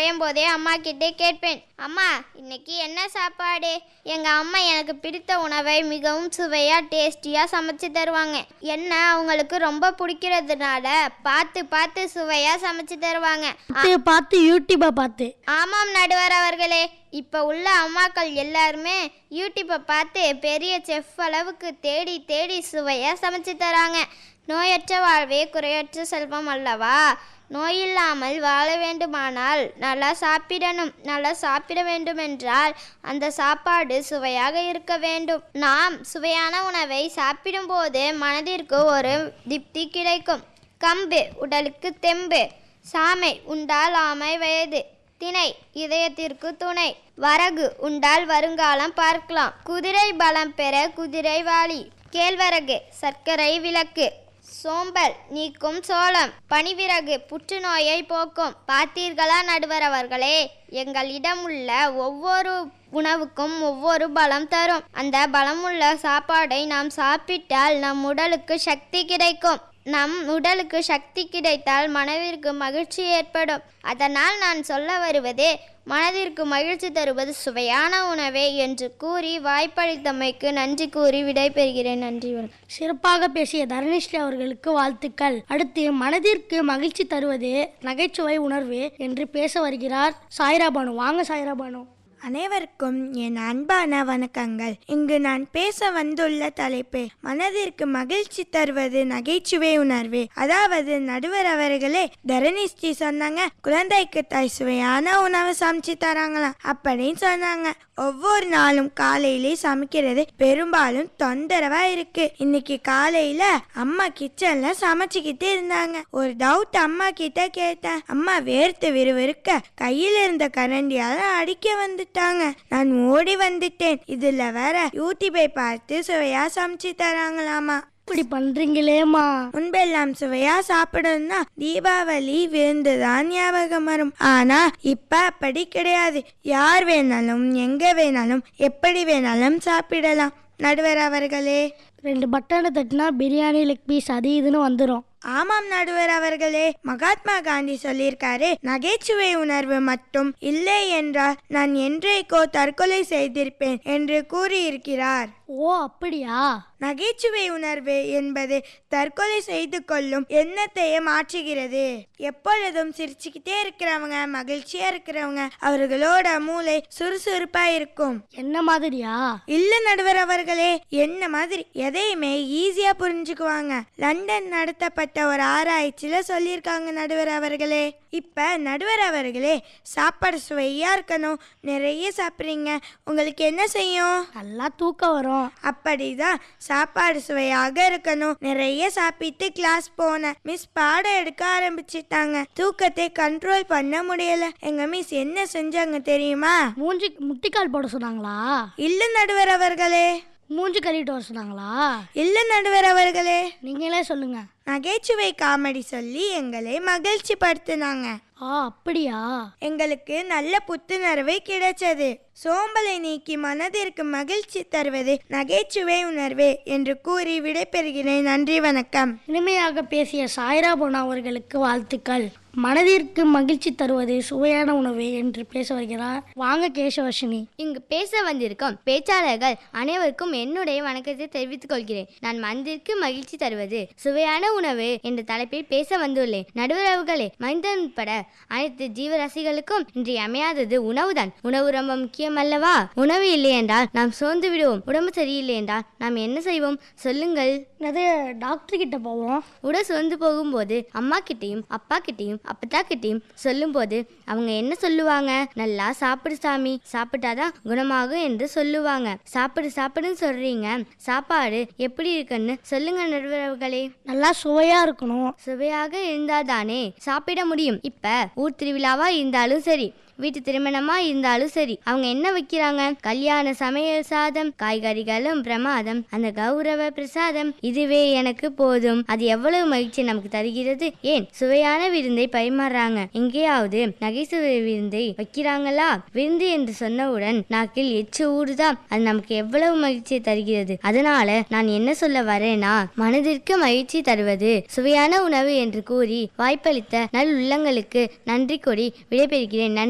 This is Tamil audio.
நுழையும் போதே அம்மா கிட்டே கேட்பேன் அம்மா இன்னைக்கு என்ன சாப்பாடு எங்க அம்மா எனக்கு பிடித்த உணவை மிகவும் சுவையா டேஸ்டியா சமைச்சு தருவாங்க என்ன அவங்களுக்கு ரொம்ப பிடிக்கிறதுனால பார்த்து பார்த்து சுவையா சமைச்சு தருவாங்க பார்த்து பார்த்து யூடியூப்பை பார்த்து ஆமாம் நடுவர் அவர்களே இப்போ உள்ள அம்மாக்கள் எல்லாருமே யூடியூப்பை பார்த்து பெரிய செஃப் அளவுக்கு தேடி தேடி சுவையாக சமைச்சு தராங்க நோயற்ற வாழ்வே குறையற்ற செல்வம் அல்லவா நோயில்லாமல் வாழ வேண்டுமானால் நல்லா சாப்பிடணும் நல்லா சாப்பிட வேண்டுமென்றால் அந்த சாப்பாடு சுவையாக இருக்க வேண்டும் நாம் சுவையான உணவை சாப்பிடும்போது மனதிற்கு ஒரு திருப்தி கிடைக்கும் கம்பு உடலுக்கு தெம்பு சாமை உண்டால் ஆமை வயது திணை இதயத்திற்கு துணை வரகு உண்டால் வருங்காலம் பார்க்கலாம் குதிரை பலம் பெற குதிரை வாளி கேழ்வரகு சர்க்கரை விளக்கு சோம்பல் நீக்கும் சோளம் பனிவிறகு புற்றுநோயை போக்கும் பார்த்தீர்களா நடுவர் அவர்களே எங்களிடம் உள்ள ஒவ்வொரு உணவுக்கும் ஒவ்வொரு பலம் தரும் அந்த பலமுள்ள சாப்பாடை நாம் சாப்பிட்டால் நம் உடலுக்கு சக்தி கிடைக்கும் நம் உடலுக்கு சக்தி கிடைத்தால் மனதிற்கு மகிழ்ச்சி ஏற்படும் அதனால் நான் சொல்ல வருவது மனதிற்கு மகிழ்ச்சி தருவது சுவையான உணவே என்று கூறி வாய்ப்பளித்தமைக்கு நன்றி கூறி விடைபெறுகிறேன் நன்றி வணக்கம் சிறப்பாக பேசிய தரணிஸ்ரீ அவர்களுக்கு வாழ்த்துக்கள் அடுத்து மனதிற்கு மகிழ்ச்சி தருவது நகைச்சுவை உணர்வு என்று பேச வருகிறார் சாய்ரா பானு வாங்க சாய்ரா பானு அனைவருக்கும் என் அன்பான வணக்கங்கள் இங்கு நான் பேச வந்துள்ள தலைப்பு மனதிற்கு மகிழ்ச்சி தருவது நகைச்சுவை உணர்வு அதாவது நடுவர் அவர்களே தரணிஸ்ரீ சொன்னாங்க குழந்தைக்கு தாய் சுவையான உணவு சமைச்சு தராங்களாம் அப்படின்னு சொன்னாங்க ஒவ்வொரு நாளும் காலையிலே சமைக்கிறது பெரும்பாலும் தொந்தரவா இருக்கு இன்னைக்கு காலையில அம்மா கிச்சன்ல சமைச்சுக்கிட்டு இருந்தாங்க ஒரு டவுட் அம்மா கிட்ட கேட்டேன் அம்மா வேர்த்து விறுவிறுக்க கையில இருந்த கரண்டியால அடிக்க வந்துட்டாங்க நான் ஓடி வந்துட்டேன் இதுல வேற யூடியூபை பார்த்து சுவையா சமைச்சு தராங்களாமா இப்படி பண்றீங்களேம்மா முன்பெல்லாம் சுவையா சாப்பிடணும்னா தீபாவளி விருந்துதான் ஞாபகம் வரும் ஆனா இப்ப அப்படி கிடையாது யார் வேணாலும் எங்க வேணாலும் எப்படி வேணாலும் சாப்பிடலாம் நடுவர் அவர்களே ரெண்டு பட்டனை தட்டினா பிரியாணி லெக் பீஸ் அது இதுன்னு வந்துடும் ஆமாம் நடுவர் அவர்களே மகாத்மா காந்தி சொல்லியிருக்காரு நகைச்சுவை உணர்வு மட்டும் இல்லை என்றால் நான் என்றைக்கோ தற்கொலை செய்திருப்பேன் என்று கூறியிருக்கிறார் ஓ அப்படியா நகைச்சுவை உணர்வு என்பது தற்கொலை செய்து கொள்ளும் எண்ணத்தையே மாற்றுகிறது எப்பொழுதும் சிரிச்சுக்கிட்டே இருக்கிறவங்க மகிழ்ச்சியா இருக்கிறவங்க அவர்களோட மூளை சுறுசுறுப்பா இருக்கும் என்ன மாதிரியா இல்ல நடுவர் அவர்களே என்ன மாதிரி எதையுமே ஈஸியா புரிஞ்சுக்குவாங்க லண்டன் நடத்தப்பட்ட ஒரு ஆராய்ச்சியில சொல்லியிருக்காங்க நடுவர் அவர்களே இப்ப நடுவர் அவர்களே சாப்பாடு சுவையா இருக்கணும் நிறைய சாப்பிட்றீங்க உங்களுக்கு என்ன செய்யும் நல்லா தூக்கம் வரும் அப்படிதான் சாப்பாடு சுவையாக இருக்கணும் நிறைய சாப்பிட்டு கிளாஸ் போனேன் மிஸ் பாடம் எடுக்க ஆரம்பிச்சிட்டாங்க தூக்கத்தை கண்ட்ரோல் பண்ண முடியல எங்க மிஸ் என்ன செஞ்சாங்க தெரியுமா மூஞ்சி முட்டிக்கால் போட சொன்னாங்களா இல்ல நடுவர் அவர்களே மூஞ்சி கழுவிட்டு வர சொன்னாங்களா இல்ல நடுவர் அவர்களே நீங்களே சொல்லுங்க நகைச்சுவை காமெடி சொல்லி எங்களை மகிழ்ச்சி படுத்தினாங்க ஆ அப்படியா எங்களுக்கு நல்ல புத்துணர்வு கிடைச்சது சோம்பலை நீக்கி மனதிற்கு மகிழ்ச்சி தருவது நகைச்சுவை உணர்வு என்று கூறி விடைபெறுகிறேன் நன்றி வணக்கம் இனிமையாக பேசிய சாய்ரா போனா அவர்களுக்கு வாழ்த்துக்கள் மனதிற்கு மகிழ்ச்சி தருவது சுவையான உணவு என்று பேச வருகிறார் வாங்க கேசவர்ஷினி இங்கு பேச வந்திருக்கும் பேச்சாளர்கள் அனைவருக்கும் என்னுடைய வணக்கத்தை தெரிவித்துக் கொள்கிறேன் நான் மனதிற்கு மகிழ்ச்சி தருவது சுவையான உணவு என்ற தலைப்பில் பேச வந்துள்ளேன் நடுவரவுகளே மனிதன் உட்பட அனைத்து ஜீவராசிகளுக்கும் இன்றியமையாதது உணவுதான் உணவு ரொம்ப முக்கியம் அல்லவா உணவு இல்லை என்றால் நாம் சோர்ந்து விடுவோம் உடம்பு சரியில்லை என்றால் நாம் என்ன செய்வோம் சொல்லுங்கள் அது டாக்டர் கிட்ட போவோம் உடல் சோர்ந்து போகும்போது அம்மா கிட்டேயும் அப்பா கிட்டேயும் அப்பத்தா கிட்டேயும் சொல்லும்போது அவங்க என்ன சொல்லுவாங்க நல்லா சாப்பிடு சாமி சாப்பிட்டாதான் குணமாகும் என்று சொல்லுவாங்க சாப்பிடு சாப்பிடுன்னு சொல்றீங்க சாப்பாடு எப்படி இருக்குன்னு சொல்லுங்க நடுவர்களே நல்லா சுவையா இருக்கணும் சுவையாக இருந்தாதானே சாப்பிட முடியும் இப்ப ஊர் திருவிழாவா இருந்தாலும் சரி வீட்டு திருமணமா இருந்தாலும் சரி அவங்க என்ன வைக்கிறாங்க கல்யாண சமையல் சாதம் காய்கறிகளும் பிரமாதம் அந்த கௌரவ பிரசாதம் இதுவே எனக்கு போதும் அது எவ்வளவு மகிழ்ச்சி நமக்கு தருகிறது ஏன் சுவையான விருந்தை பரிமாறுறாங்க எங்கேயாவது நகைச்சுவை விருந்தை வைக்கிறாங்களா விருந்து என்று சொன்னவுடன் நாக்கில் எச்சு ஊறுதா அது நமக்கு எவ்வளவு மகிழ்ச்சியை தருகிறது அதனால நான் என்ன சொல்ல வரேனா மனதிற்கு மகிழ்ச்சி தருவது சுவையான உணவு என்று கூறி வாய்ப்பளித்த நல் உள்ளங்களுக்கு நன்றி கூறி விடைபெறுகிறேன் நன்றி